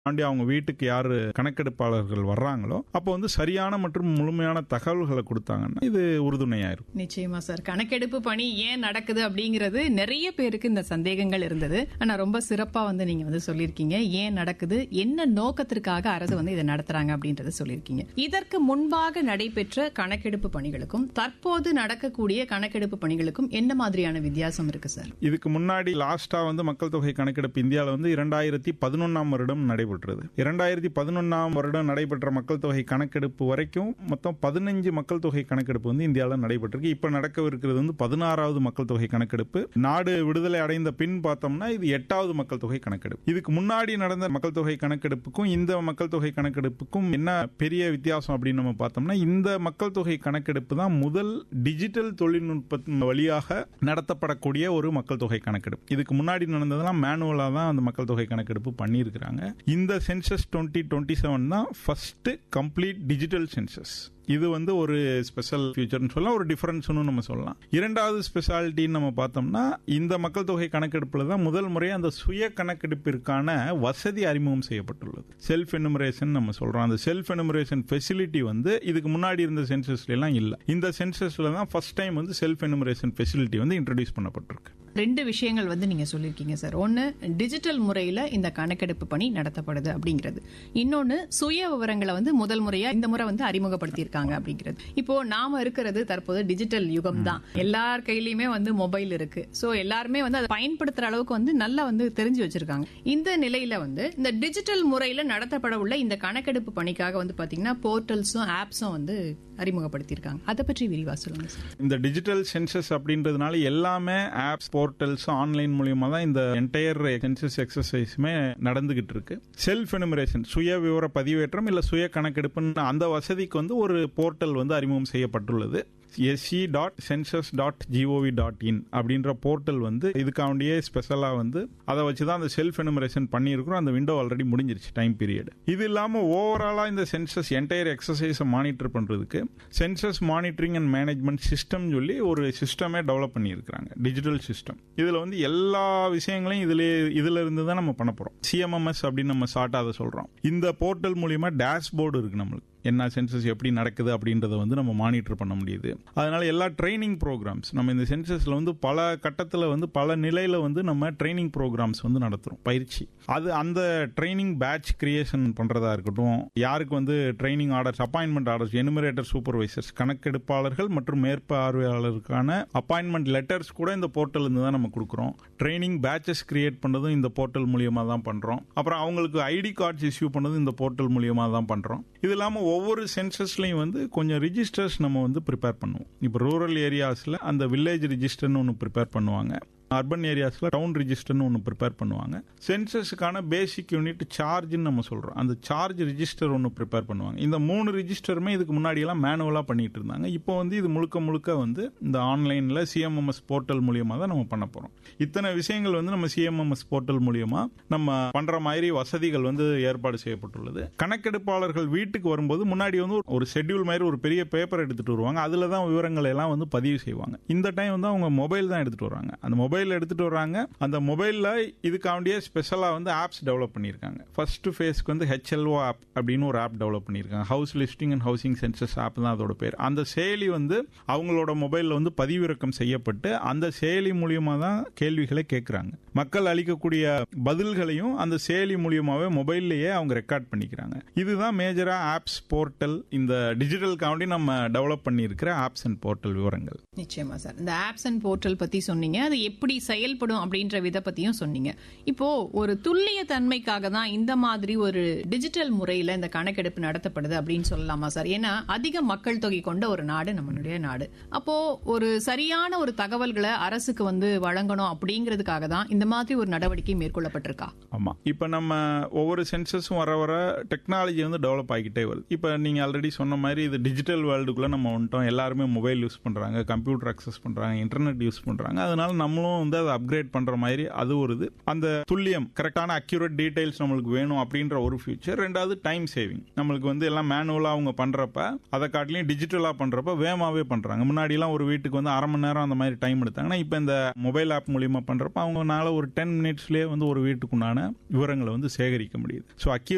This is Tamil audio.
தாண்டி அவங்க வீட்டுக்கு யாரு கணக்கெடுப்பாளர்கள் வர்றாங்களோ அப்போ வந்து சரியான மற்றும் முழுமையான தகவல்களை கொடுத்தாங்கன்னா இது உறுதுணையா இருக்கும் நிச்சயமா சார் கணக்கெடுப்பு பணி ஏன் நடக்குது அப்படிங்கிறது நிறைய பேருக்கு இந்த சந்தேகங்கள் இருந்தது ஆனா ரொம்ப சிறப்பா வந்து நீங்க வந்து சொல்லியிருக்கீங்க ஏன் நடக்குது என்ன நோக்கத்திற்காக அரசு வந்து இதை நடத்துறாங்க அப்படின்றத சொல்லியிருக்கீங்க இதற்கு முன்பாக நடைபெற்ற கணக்கெடுப்பு பணிகளுக்கும் தற்போது நடக்கக்கூடிய கணக்கெடுப்பு பணிகளுக்கும் என்ன மாதிரியான வித்தியாசம் இருக்கு சார் இதுக்கு முன்னாடி லாஸ்டா வந்து மக்கள் தொகை கணக்கெடுப்பு இந்தியாவில் வந்து இரண்டாயிரத்தி பதினொன்னாம் வருடம் நடைபெற்றது இரண்டாயிரத்தி பதினொன்னாம் வருடம் நடைபெற்ற மக்கள் தொகை கணக்கெடுப்பு வரைக்கும் மொத்தம் பதினஞ்சு மக்கள் தொகை கணக்கெடுப்பு வந்து இந்தியாவில் நடைபெற்றிருக்கு இப்ப நடக்கவிருக்கிறது வந்து பதினாறாவது மக்கள் தொகை கணக்கெடுப்பு நாடு விடுதலை அடைந்த பின் பார்த்தோம்னா இது எட்டாவது மக்கள் தொகை கணக்கெடுப்பு இதுக்கு முன்னாடி நடந்த மக்கள் தொகை கணக்கெடுப்புக்கும் இந்த மக்கள் தொகை கணக்கெடுப்புக்கும் என்ன பெரிய வித்தியாசம் அப்படின்னு நம்ம பார்த்தோம்னா இந்த மக்கள் தொகை கணக்கெடுப்பு தான் முதல் டிஜிட்டல் தொழில்நுட்பத்தின் வழியாக நடத்தப்படக்கூடிய ஒரு மக்கள் தொகை கணக்கெடுப்பு இதுக்கு முன்னாடி நடந்ததெல்லாம் மேனுவலா தான் அந்த மக்கள் தொகை கணக்கெடுப்பு பண்ணியிருக்கிறாங்க இந்த சென்சஸ் டுவெண்ட்டி டுவெண்ட்டி செவன் தான் ஃபர்ஸ்ட் கம்ப்ளீட் டிஜிட்டல் சென்சஸ் இது வந்து ஒரு ஸ்பெஷல் ஃபியூச்சர்னு சொல்லலாம் ஒரு டிஃபரன்ஸ்னு நம்ம சொல்லலாம் இரண்டாவது ஸ்பெஷாலிட்டின்னு நம்ம பார்த்தோம்னா இந்த மக்கள் தொகை கணக்கெடுப்புல தான் முதல் முறையாக அந்த சுய கணக்கெடுப்பிற்கான வசதி அறிமுகம் செய்யப்பட்டுள்ளது செல்ஃப் எனுமரேஷன் நம்ம சொல்றோம் அந்த செல்ஃப் எனுமரேஷன் ஃபெசிலிட்டி வந்து இதுக்கு முன்னாடி இருந்த சென்சஸ்ல எல்லாம் இல்ல இந்த சென்சஸ்ல தான் ஃபர்ஸ்ட் டைம் வந்து செல்ஃப் எனுமரேஷன் ஃபெசிலிட்டி வந்து இன்ட்ரடியூஸ் பண்ணப்பட்டிருக்கு ரெண்டு விஷயங்கள் வந்து நீங்க சொல்லியிருக்கீங்க சார் ஒன்னு டிஜிட்டல் முறையில இந்த கணக்கெடுப்பு பணி நடத்தப்படுது அப்படிங்கிறது இன்னொன்னு சுய விவரங்களை வந்து முதல் முறையா இந்த முறை வந்து அறிமுகப்படுத்தியிருக்காங்க அப்படிங்கிறது இப்போ நாம இருக்கிறது தற்போது டிஜிட்டல் யுகம் தான் எல்லார் கையிலயுமே வந்து மொபைல் இருக்கு சோ எல்லாருமே வந்து அதை பயன்படுத்துற அளவுக்கு வந்து நல்லா வந்து தெரிஞ்சு வச்சிருக்காங்க இந்த நிலையில வந்து இந்த டிஜிட்டல் முறையில நடத்தப்பட உள்ள இந்த கணக்கெடுப்பு பணிக்காக வந்து பாத்தீங்கன்னா போர்ட்டல்ஸும் ஆப்ஸும் வந்து அறிமுகப்படுத்தியிருக்காங்க அதை பற்றி விரிவா சொல்லுங்க சார் இந்த டிஜிட்டல் சென்சஸ் அப்படின்றதுனால எல்லாமே ஆப்ஸ் போர்ட்டல்ஸ் ஆன்லைன் மூலியமா தான் இந்த என்டையர் சென்சஸ் எக்ஸசைஸுமே நடந்துகிட்டு இருக்கு செல்ஃப் எனுமரேஷன் சுய விவர பதிவேற்றம் இல்ல சுய கணக்கெடுப்புன்னு அந்த வசதிக்கு வந்து ஒரு போர்ட்டல் வந்து அறிமுகம் செய்யப்பட்டுள்ளது SC dot census dot gov dot in அப்படின்ற போர்ட்டல் வந்து இதுக்காண்டியே ஸ்பெஷலாக வந்து அதை வச்சு தான் அந்த செல்ஃப் எனுமரேஷன் பண்ணியிருக்கிறோம் அந்த விண்டோ ஆல்ரெடி முடிஞ்சிருச்சு டைம் பீரியட் இது இல்லாமல் ஓவராலாக இந்த சென்சஸ் என்டையர் எக்ஸசைஸை மானிட்டர் பண்ணுறதுக்கு census monitoring and management system சொல்லி ஒரு சிஸ்டமே டெவலப் பண்ணியிருக்கிறாங்க டிஜிட்டல் சிஸ்டம் இதில் வந்து எல்லா விஷயங்களையும் இதில் இதில் இருந்து தான் நம்ம பண்ண போகிறோம் சிஎம்எம்எஸ் அப்படின்னு நம்ம ஷார்ட்டாக அதை சொல்கிறோம் இந்த போர்ட்டல் மூலியமா டேஷ்போர்டு இருக்கு நம்மளுக்கு என்ன சென்சஸ் எப்படி நடக்குது அப்படின்றத வந்து நம்ம மானிட்டர் பண்ண முடியுது அதனால எல்லா ட்ரைனிங் ப்ரோக்ராம்ஸ் நம்ம இந்த சென்சஸ்ல வந்து பல கட்டத்தில் வந்து பல நிலையில வந்து நம்ம ட்ரைனிங் ப்ரோக்ராம்ஸ் வந்து நடத்துறோம் பயிற்சி அது அந்த ட்ரைனிங் பேட்ச் கிரியேஷன் பண்றதா இருக்கட்டும் யாருக்கு வந்து training orders appointment orders enumerator supervisors கணக்கெடுப்பாளர்கள் மற்றும் மேற்பார்வையாளருக்கான அப்பாயின்மெண்ட் லெட்டர்ஸ் கூட இந்த போர்ட்டல் இருந்து தான் நம்ம கொடுக்குறோம் ட்ரைனிங் பேட்சஸ் கிரியேட் பண்ணதும் இந்த போர்ட்டல் மூலியமா தான் பண்றோம் அப்புறம் அவங்களுக்கு ஐடி கார்ட்ஸ் இஷ்யூ பண்ணதும் இந்த போர்ட்டல் மூலியமா தான் பண்றோம் இது இல்லாமல் ஒவ்வொரு சென்சஸ்லையும் வந்து கொஞ்சம் ரிஜிஸ்டர்ஸ் நம்ம வந்து ப்ரிப்பேர் பண்ணுவோம் இப்போ ரூரல் ஏரியாஸில் அந்த வில்லேஜ் ரிஜிஸ்டர்னு ஒன்று ப்ரிப்பேர் பண்ணுவாங்க அர்பன் ஏரியாஸில் டவுன் ரிஜிஸ்டர்னு ஒன்று ப்ரிப்பேர் பண்ணுவாங்க சென்சஸுக்கான பேசிக் யூனிட் சார்ஜ்னு நம்ம சொல்கிறோம் அந்த சார்ஜ் ரிஜிஸ்டர் ஒன்று ப்ரிப்பேர் பண்ணுவாங்க இந்த மூணு ரிஜிஸ்டருமே இதுக்கு முன்னாடியெல்லாம் மேனுவலாக பண்ணிட்டு இருந்தாங்க இப்போ வந்து இது முழுக்க முழுக்க வந்து இந்த ஆன்லைனில் சிஎம்எம்எஸ் போர்ட்டல் மூலியமாக தான் நம்ம பண்ண போகிறோம் இத்தனை விஷயங்கள் வந்து நம்ம சிஎம்எம்எஸ் போர்ட்டல் மூலியமாக நம்ம பண்ணுற மாதிரி வசதிகள் வந்து ஏற்பாடு செய்யப்பட்டுள்ளது கணக்கெடுப்பாளர்கள் வீட்டுக்கு வரும்போது முன்னாடி வந்து ஒரு ஷெட்யூல் மாதிரி ஒரு பெரிய பேப்பர் எடுத்துட்டு வருவாங்க அதில் தான் விவரங்கள் எல்லாம் வந்து பதிவு செய்வாங்க இந்த டைம் வந்து அவங்க மொபைல் தான் எடுத்துட்டு வராங்க அந்த மொபைல் மொபைல் எடுத்துட்டு வராங்க அந்த மொபைல்ல இதுக்காண்டியே ஸ்பெஷலா வந்து ஆப்ஸ் டெவலப் பண்ணிருக்காங்க ஃபர்ஸ்ட் ஃபேஸ்க்கு வந்து ஹெச்எல்ஓ ஆப் அப்படின்னு ஒரு ஆப் டெவலப் பண்ணிருக்காங்க house listing and housing census app தான் அதோட பேர் அந்த செயலி வந்து அவங்களோட மொபைல்ல வந்து பதிவிறக்கம் செய்யப்பட்டு அந்த செயலி மூலியமா தான் கேள்விகளை கேட்கறாங்க மக்கள் அளிக்கக்கூடிய பதில்களையும் அந்த செயலி மூலியமாவே மொபைல்லையே அவங்க ரெக்கார்ட் பண்ணிக்கிறாங்க இதுதான் மேஜரா ஆப்ஸ் போர்ட்டல் இந்த டிஜிட்டல் காண்டி நம்ம டெவலப் பண்ணியிருக்கிற ஆப்ஸ் அண்ட் போர்ட்டல் விவரங்கள் நிச்சயமா சார் இந்த ஆப்ஸ் அண்ட் போர்ட்டல் பத்தி சொன்னீங்க அது எப்படி செயல்படும் அப்படின்ற வித பத்தியும் சொன்னீங்க இப்போ ஒரு துல்லிய தன்மைக்காக தான் இந்த மாதிரி ஒரு டிஜிட்டல் முறையில இந்த கணக்கெடுப்பு நடத்தப்படுது அப்படின்னு சொல்லலாமா சார் ஏன்னா அதிக மக்கள் தொகை கொண்ட ஒரு நாடு நம்மளுடைய நாடு அப்போ ஒரு சரியான ஒரு தகவல்களை அரசுக்கு வந்து வழங்கணும் அப்படிங்கிறதுக்காக தான் இந்த மாதிரி ஒரு நடவடிக்கை மேற்கொள்ளப்பட்டிருக்கா ஆமா இப்ப நம்ம ஒவ்வொரு சென்சஸும் வர வர டெக்னாலஜி வந்து டெவலப் ஆகிட்டே வருது இப்ப நீங்க ஆல்ரெடி சொன்ன மாதிரி இது டிஜிட்டல் வேர்ல்டுக்குள்ள நம்ம வந்துட்டோம் எல்லாருமே மொபைல் யூஸ் பண்றாங்க கம்ப்யூட்டர் அக்சஸ் பண்றாங்க இன்டர்நெட் யூஸ் பண்றாங்க அதனால நம்மளும் வந்து அதை அப்கிரேட் பண்ற மாதிரி அது ஒரு இது அந்த துல்லியம் கரெக்டான அக்யூரேட் டீடைல்ஸ் நம்மளுக்கு வேணும் அப்படின்ற ஒரு ஃபியூச்சர் ரெண்டாவது டைம் சேவிங் நம்மளுக்கு வந்து எல்லாம் மேனுவலா அவங்க பண்றப்ப அதை காட்டிலையும் டிஜிட்டலா பண்றப்ப வேகமாவே பண்றாங்க முன்னாடி எல்லாம் ஒரு வீட்டுக்கு வந்து அரை மணி நேரம் அந்த மாதிரி டைம் எடுத்தாங்கன்னா இப்போ இந்த மொபைல் ஆப் மூலியமா பண்றப்ப அவங்கனால ஒரு டென் மினிட்ஸ்லயே வந்து ஒரு வீட்டுக்குண்டான விவரங்களை வந்து சேகரிக்க முடியுது ஸோ அக்யூ